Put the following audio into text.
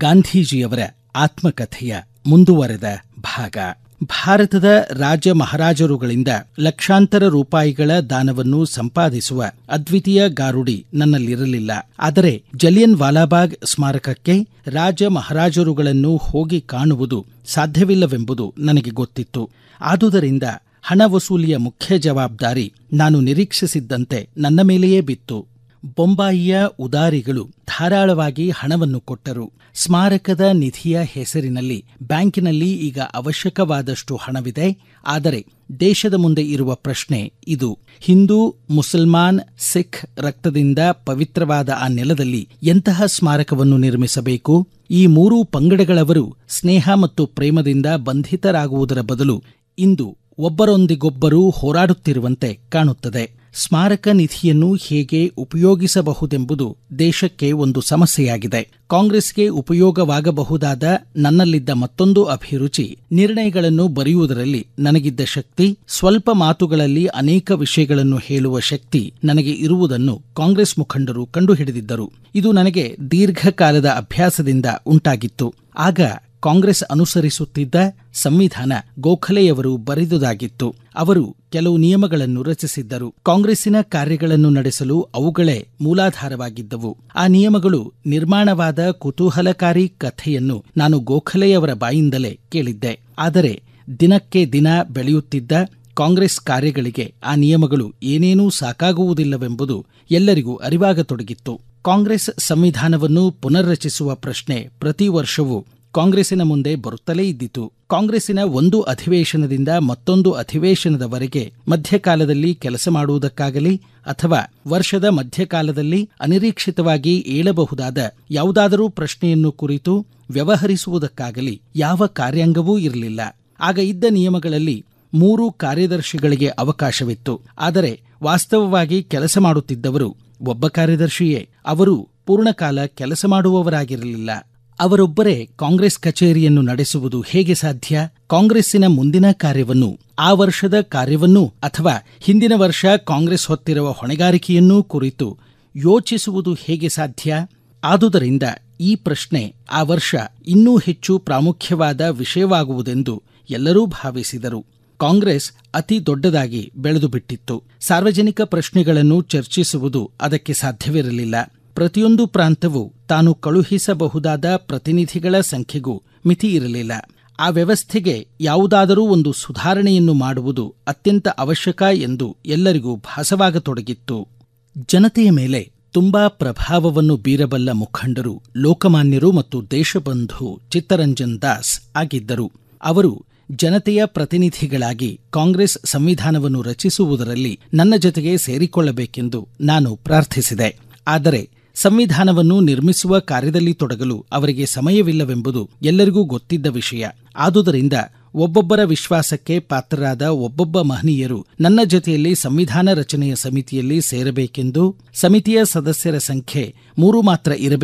ಗಾಂಧೀಜಿಯವರ ಆತ್ಮಕಥೆಯ ಮುಂದುವರೆದ ಭಾಗ ಭಾರತದ ರಾಜ ಮಹಾರಾಜರುಗಳಿಂದ ಲಕ್ಷಾಂತರ ರೂಪಾಯಿಗಳ ದಾನವನ್ನು ಸಂಪಾದಿಸುವ ಅದ್ವಿತೀಯ ಗಾರುಡಿ ನನ್ನಲ್ಲಿರಲಿಲ್ಲ ಆದರೆ ಜಲಿಯನ್ ವಾಲಾಬಾಗ್ ಸ್ಮಾರಕಕ್ಕೆ ರಾಜ ಮಹಾರಾಜರುಗಳನ್ನು ಹೋಗಿ ಕಾಣುವುದು ಸಾಧ್ಯವಿಲ್ಲವೆಂಬುದು ನನಗೆ ಗೊತ್ತಿತ್ತು ಆದುದರಿಂದ ಹಣ ವಸೂಲಿಯ ಮುಖ್ಯ ಜವಾಬ್ದಾರಿ ನಾನು ನಿರೀಕ್ಷಿಸಿದ್ದಂತೆ ನನ್ನ ಮೇಲೆಯೇ ಬಿತ್ತು ಬೊಂಬಾಯಿಯ ಉದಾರಿಗಳು ಧಾರಾಳವಾಗಿ ಹಣವನ್ನು ಕೊಟ್ಟರು ಸ್ಮಾರಕದ ನಿಧಿಯ ಹೆಸರಿನಲ್ಲಿ ಬ್ಯಾಂಕಿನಲ್ಲಿ ಈಗ ಅವಶ್ಯಕವಾದಷ್ಟು ಹಣವಿದೆ ಆದರೆ ದೇಶದ ಮುಂದೆ ಇರುವ ಪ್ರಶ್ನೆ ಇದು ಹಿಂದೂ ಮುಸಲ್ಮಾನ್ ಸಿಖ್ ರಕ್ತದಿಂದ ಪವಿತ್ರವಾದ ಆ ನೆಲದಲ್ಲಿ ಎಂತಹ ಸ್ಮಾರಕವನ್ನು ನಿರ್ಮಿಸಬೇಕು ಈ ಮೂರೂ ಪಂಗಡಗಳವರು ಸ್ನೇಹ ಮತ್ತು ಪ್ರೇಮದಿಂದ ಬಂಧಿತರಾಗುವುದರ ಬದಲು ಇಂದು ಒಬ್ಬರೊಂದಿಗೊಬ್ಬರು ಹೋರಾಡುತ್ತಿರುವಂತೆ ಕಾಣುತ್ತದೆ ಸ್ಮಾರಕ ನಿಧಿಯನ್ನು ಹೇಗೆ ಉಪಯೋಗಿಸಬಹುದೆಂಬುದು ದೇಶಕ್ಕೆ ಒಂದು ಸಮಸ್ಯೆಯಾಗಿದೆ ಕಾಂಗ್ರೆಸ್ಗೆ ಉಪಯೋಗವಾಗಬಹುದಾದ ನನ್ನಲ್ಲಿದ್ದ ಮತ್ತೊಂದು ಅಭಿರುಚಿ ನಿರ್ಣಯಗಳನ್ನು ಬರೆಯುವುದರಲ್ಲಿ ನನಗಿದ್ದ ಶಕ್ತಿ ಸ್ವಲ್ಪ ಮಾತುಗಳಲ್ಲಿ ಅನೇಕ ವಿಷಯಗಳನ್ನು ಹೇಳುವ ಶಕ್ತಿ ನನಗೆ ಇರುವುದನ್ನು ಕಾಂಗ್ರೆಸ್ ಮುಖಂಡರು ಕಂಡುಹಿಡಿದಿದ್ದರು ಇದು ನನಗೆ ದೀರ್ಘಕಾಲದ ಅಭ್ಯಾಸದಿಂದ ಉಂಟಾಗಿತ್ತು ಆಗ ಕಾಂಗ್ರೆಸ್ ಅನುಸರಿಸುತ್ತಿದ್ದ ಸಂವಿಧಾನ ಗೋಖಲೆಯವರು ಬರೆದುದಾಗಿತ್ತು ಅವರು ಕೆಲವು ನಿಯಮಗಳನ್ನು ರಚಿಸಿದ್ದರು ಕಾಂಗ್ರೆಸ್ಸಿನ ಕಾರ್ಯಗಳನ್ನು ನಡೆಸಲು ಅವುಗಳೇ ಮೂಲಾಧಾರವಾಗಿದ್ದವು ಆ ನಿಯಮಗಳು ನಿರ್ಮಾಣವಾದ ಕುತೂಹಲಕಾರಿ ಕಥೆಯನ್ನು ನಾನು ಗೋಖಲೆಯವರ ಬಾಯಿಂದಲೇ ಕೇಳಿದ್ದೆ ಆದರೆ ದಿನಕ್ಕೆ ದಿನ ಬೆಳೆಯುತ್ತಿದ್ದ ಕಾಂಗ್ರೆಸ್ ಕಾರ್ಯಗಳಿಗೆ ಆ ನಿಯಮಗಳು ಏನೇನೂ ಸಾಕಾಗುವುದಿಲ್ಲವೆಂಬುದು ಎಲ್ಲರಿಗೂ ಅರಿವಾಗತೊಡಗಿತ್ತು ಕಾಂಗ್ರೆಸ್ ಸಂವಿಧಾನವನ್ನು ಪುನರ್ರಚಿಸುವ ಪ್ರಶ್ನೆ ಪ್ರತಿ ವರ್ಷವೂ ಕಾಂಗ್ರೆಸ್ಸಿನ ಮುಂದೆ ಬರುತ್ತಲೇ ಇದ್ದಿತು ಕಾಂಗ್ರೆಸ್ಸಿನ ಒಂದು ಅಧಿವೇಶನದಿಂದ ಮತ್ತೊಂದು ಅಧಿವೇಶನದವರೆಗೆ ಮಧ್ಯಕಾಲದಲ್ಲಿ ಕೆಲಸ ಮಾಡುವುದಕ್ಕಾಗಲಿ ಅಥವಾ ವರ್ಷದ ಮಧ್ಯಕಾಲದಲ್ಲಿ ಅನಿರೀಕ್ಷಿತವಾಗಿ ಏಳಬಹುದಾದ ಯಾವುದಾದರೂ ಪ್ರಶ್ನೆಯನ್ನು ಕುರಿತು ವ್ಯವಹರಿಸುವುದಕ್ಕಾಗಲಿ ಯಾವ ಕಾರ್ಯಾಂಗವೂ ಇರಲಿಲ್ಲ ಆಗ ಇದ್ದ ನಿಯಮಗಳಲ್ಲಿ ಮೂರು ಕಾರ್ಯದರ್ಶಿಗಳಿಗೆ ಅವಕಾಶವಿತ್ತು ಆದರೆ ವಾಸ್ತವವಾಗಿ ಕೆಲಸ ಮಾಡುತ್ತಿದ್ದವರು ಒಬ್ಬ ಕಾರ್ಯದರ್ಶಿಯೇ ಅವರು ಪೂರ್ಣಕಾಲ ಕೆಲಸ ಮಾಡುವವರಾಗಿರಲಿಲ್ಲ ಅವರೊಬ್ಬರೇ ಕಾಂಗ್ರೆಸ್ ಕಚೇರಿಯನ್ನು ನಡೆಸುವುದು ಹೇಗೆ ಸಾಧ್ಯ ಕಾಂಗ್ರೆಸ್ಸಿನ ಮುಂದಿನ ಕಾರ್ಯವನ್ನು ಆ ವರ್ಷದ ಕಾರ್ಯವನ್ನೂ ಅಥವಾ ಹಿಂದಿನ ವರ್ಷ ಕಾಂಗ್ರೆಸ್ ಹೊತ್ತಿರುವ ಹೊಣೆಗಾರಿಕೆಯನ್ನೂ ಕುರಿತು ಯೋಚಿಸುವುದು ಹೇಗೆ ಸಾಧ್ಯ ಆದುದರಿಂದ ಈ ಪ್ರಶ್ನೆ ಆ ವರ್ಷ ಇನ್ನೂ ಹೆಚ್ಚು ಪ್ರಾಮುಖ್ಯವಾದ ವಿಷಯವಾಗುವುದೆಂದು ಎಲ್ಲರೂ ಭಾವಿಸಿದರು ಕಾಂಗ್ರೆಸ್ ಅತಿ ದೊಡ್ಡದಾಗಿ ಬೆಳೆದು ಬಿಟ್ಟಿತ್ತು ಸಾರ್ವಜನಿಕ ಪ್ರಶ್ನೆಗಳನ್ನು ಚರ್ಚಿಸುವುದು ಅದಕ್ಕೆ ಸಾಧ್ಯವಿರಲಿಲ್ಲ ಪ್ರತಿಯೊಂದು ಪ್ರಾಂತವು ತಾನು ಕಳುಹಿಸಬಹುದಾದ ಪ್ರತಿನಿಧಿಗಳ ಸಂಖ್ಯೆಗೂ ಮಿತಿ ಇರಲಿಲ್ಲ ಆ ವ್ಯವಸ್ಥೆಗೆ ಯಾವುದಾದರೂ ಒಂದು ಸುಧಾರಣೆಯನ್ನು ಮಾಡುವುದು ಅತ್ಯಂತ ಅವಶ್ಯಕ ಎಂದು ಎಲ್ಲರಿಗೂ ಭಾಸವಾಗತೊಡಗಿತ್ತು ಜನತೆಯ ಮೇಲೆ ತುಂಬಾ ಪ್ರಭಾವವನ್ನು ಬೀರಬಲ್ಲ ಮುಖಂಡರು ಲೋಕಮಾನ್ಯರು ಮತ್ತು ದೇಶಬಂಧು ಚಿತ್ತರಂಜನ್ ದಾಸ್ ಆಗಿದ್ದರು ಅವರು ಜನತೆಯ ಪ್ರತಿನಿಧಿಗಳಾಗಿ ಕಾಂಗ್ರೆಸ್ ಸಂವಿಧಾನವನ್ನು ರಚಿಸುವುದರಲ್ಲಿ ನನ್ನ ಜೊತೆಗೆ ಸೇರಿಕೊಳ್ಳಬೇಕೆಂದು ನಾನು ಪ್ರಾರ್ಥಿಸಿದೆ ಆದರೆ ಸಂವಿಧಾನವನ್ನು ನಿರ್ಮಿಸುವ ಕಾರ್ಯದಲ್ಲಿ ತೊಡಗಲು ಅವರಿಗೆ ಸಮಯವಿಲ್ಲವೆಂಬುದು ಎಲ್ಲರಿಗೂ ಗೊತ್ತಿದ್ದ ವಿಷಯ ಆದುದರಿಂದ ಒಬ್ಬೊಬ್ಬರ ವಿಶ್ವಾಸಕ್ಕೆ ಪಾತ್ರರಾದ ಒಬ್ಬೊಬ್ಬ ಮಹನೀಯರು ನನ್ನ ಜೊತೆಯಲ್ಲಿ ಸಂವಿಧಾನ ರಚನೆಯ ಸಮಿತಿಯಲ್ಲಿ ಸೇರಬೇಕೆಂದು ಸಮಿತಿಯ ಸದಸ್ಯರ ಸಂಖ್ಯೆ ಮೂರು ಮಾತ್ರ ಇರಬೇಕು